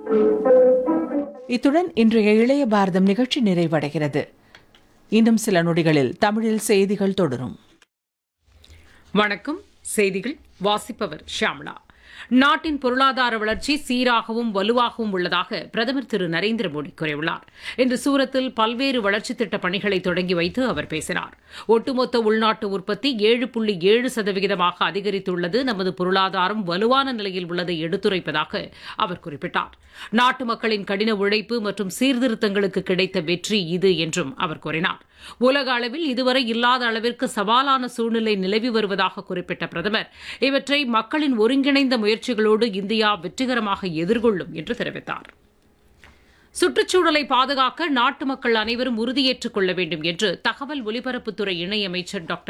இத்துடன் இன்றைய இளைய பாரதம் நிகழ்ச்சி நிறைவடைகிறது இன்னும் சில நொடிகளில் தமிழில் செய்திகள் தொடரும் வணக்கம் செய்திகள் வாசிப்பவர் ஷியாமளா நாட்டின் பொருளாதார வளர்ச்சி சீராகவும் வலுவாகவும் உள்ளதாக பிரதமர் திரு நரேந்திர மோடி கூறியுள்ளார் இன்று சூரத்தில் பல்வேறு வளர்ச்சித் திட்டப் பணிகளை தொடங்கி வைத்து அவர் பேசினார் ஒட்டுமொத்த உள்நாட்டு உற்பத்தி ஏழு புள்ளி ஏழு சதவிகிதமாக அதிகரித்துள்ளது நமது பொருளாதாரம் வலுவான நிலையில் உள்ளதை எடுத்துரைப்பதாக அவர் குறிப்பிட்டார் நாட்டு மக்களின் கடின உழைப்பு மற்றும் சீர்திருத்தங்களுக்கு கிடைத்த வெற்றி இது என்றும் அவர் கூறினார் உலக அளவில் இதுவரை இல்லாத அளவிற்கு சவாலான சூழ்நிலை நிலவி வருவதாக குறிப்பிட்ட பிரதமர் இவற்றை மக்களின் ஒருங்கிணைந்த முயற்சிகளோடு இந்தியா வெற்றிகரமாக எதிர்கொள்ளும் என்று தெரிவித்தார் சுற்றுச்சூழலை பாதுகாக்க நாட்டு மக்கள் அனைவரும் உறுதியேற்றுக் கொள்ள வேண்டும் என்று தகவல் ஒலிபரப்புத்துறை இணையமைச்சர் டாக்டர்